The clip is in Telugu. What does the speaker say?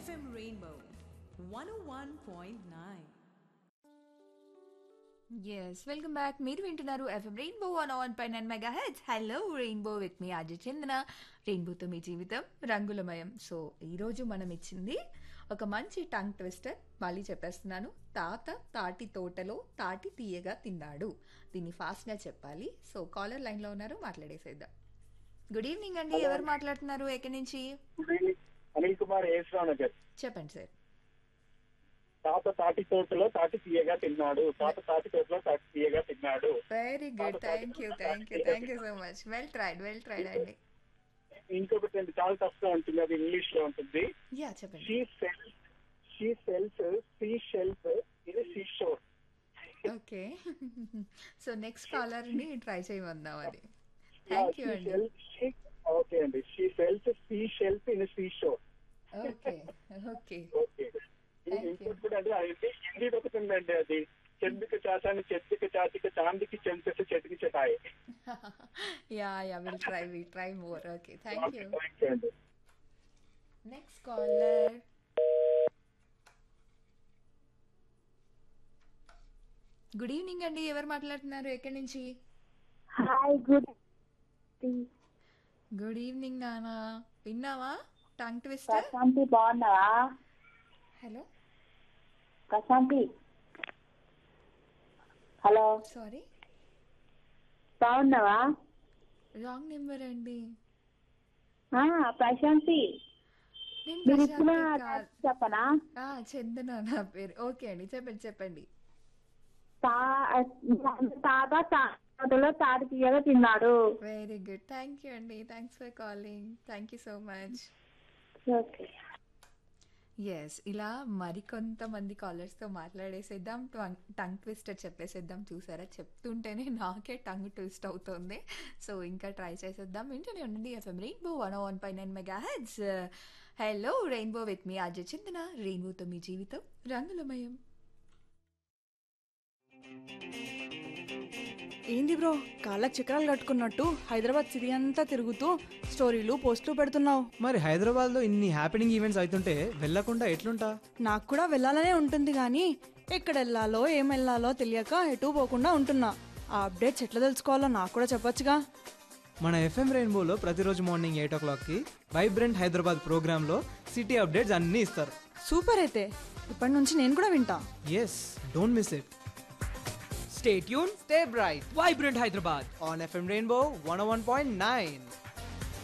FM Rainbow 101.9. Yes welcome back మీరు వింటున్నారు ఎఫ్ఎం రెయిన్బో వన్ వన్ పై nine mega heads hello Rainbow with మీ అజయ్ చందన రెయిన్బోతో మీ జీవితం రంగులమయం సో ఈరోజు మనం ఇచ్చింది ఒక మంచి టంగ్ ట్విస్టర్ మళ్ళీ చెప్పేస్తున్నాను తాత తాటి తోటలో తాటి తీయగా తిన్నాడు దీన్ని ఫాస్ట్గా చెప్పాలి సో కాలర్ లైన్లో ఉన్నారు మాట్లాడేసేద్దాం గుడ్ ఈవినింగ్ అండి ఎవరు మాట్లాడుతున్నారు ఎక్కడి నుంచి అనిల్ కుమార్ ఏశ్రావు నగర్ చెప్పండి సార్ తాత తాటి తోటలో తాటి తీయగా తిన్నాడు తాత తాటి తోటలో తాటి తీయగా తిన్నాడు very good thank you thank you thank you so much well tried well tried అండి ఇంకొకటి అండి చాలా టఫ్గా ఉంటుంది అది ఇంగ్లీష్ లో ఉంటుంది యా చెప్పండి she sells she sells sea shelf ఇది sea shore okay so next caller ని ట్రై చేయమందాం అది థ్యాంక్ యూ అండి ఓకే అండి she sells sea shelf in sea shore okay okay okay Thank you. ఇంకోటి కూడా అండి అది హిందీ ఒకటి ఉందండి అది చెందుకు చాచాని చెట్టుకి చాచికి చాందికి చెంతసి చెట్టుకి చెటాయి yeah yeah will try will try more okay thank you thank you అండి నెక్స్ట్ కాలర్ గుడ్ ఈవినింగ్ అండి ఎవరు మాట్లాడుతున్నారు ఎక్కడి నుంచి హాయ్ గుడ్ గుడ్ ఈవినింగ్ నానా విన్నావా టంగ్ ట్విస్టర్ ప్రశాంతి బాగున్నావా హలో ప్రశాంతి హలో సారీ బాగున్నావా రాంగ్ నెంబర్ అండి ఆ, ప్రశాంతి నేను మీరు ఇచ్చిన ప్రశాంతి కాదు. అడ్రస్ చెప్పనా ఆ, చందన నా పేరు ఓకే అండి చెప్పండి చెప్పండి తా- తాత తాతలో తాటి తీయగా తిన్నాడు వెరీ గుడ్ థ్యాంక్ యూ అండి thanks for calling thank you so much okay yes ఇలా మరికొంతమంది కాలర్స్తో మాట్లాడేసేద్దాం టంగ్ టంగ్ ట్విస్టర్ చెప్పేసేద్దాం చూసారా చెప్తుంటేనే నాకే టంగ్ ట్విస్ట్ అవుతుంది సో ఇంకా ట్రై చేసేద్దాం వింటూనే ఉండండి ఎఫ్ఎం రెయిన్బో వన్ వన్ పై nine mega heads hello Rainbow with మీ అజయ్ చిందన రెయిన్బోతో మీ జీవితం రంగులమయం ఏంది బ్రో కాళ్ళకి చక్రాలు కట్టుకున్నట్టు హైదరాబాద్ సిటీ అంతా తిరుగుతూ స్టోరీలు పోస్టులు పెడుతున్నావు మరి హైదరాబాద్ లో ఇన్ని హ్యాపెనింగ్ ఈవెంట్స్ అవుతుంటే వెళ్ళకుండా ఎట్లుంటా నాకు కూడా వెళ్ళాలనే ఉంటుంది కానీ ఎక్కడ వెళ్ళాలో ఏం వెళ్ళాలో తెలియక ఎటు పోకుండా ఉంటున్నా ఆ అప్డేట్స్ ఎట్లా తెలుసుకోవాలో నాకు కూడా చెప్పొచ్చుగా మన ఎఫ్ఎం రెయిన్బోలో ప్రతిరోజు మార్నింగ్ ఎయిట్ ఓ క్లాక్కి వైబ్రెంట్ హైదరాబాద్ ప్రోగ్రాంలో సిటీ అప్డేట్స్ అన్నీ ఇస్తారు సూపర్ అయితే ఇప్పటి నుంచి నేను కూడా వింటా yes don't miss it Stay tuned, stay bright Vibrant Hyderabad. On FM Rainbow one one point nine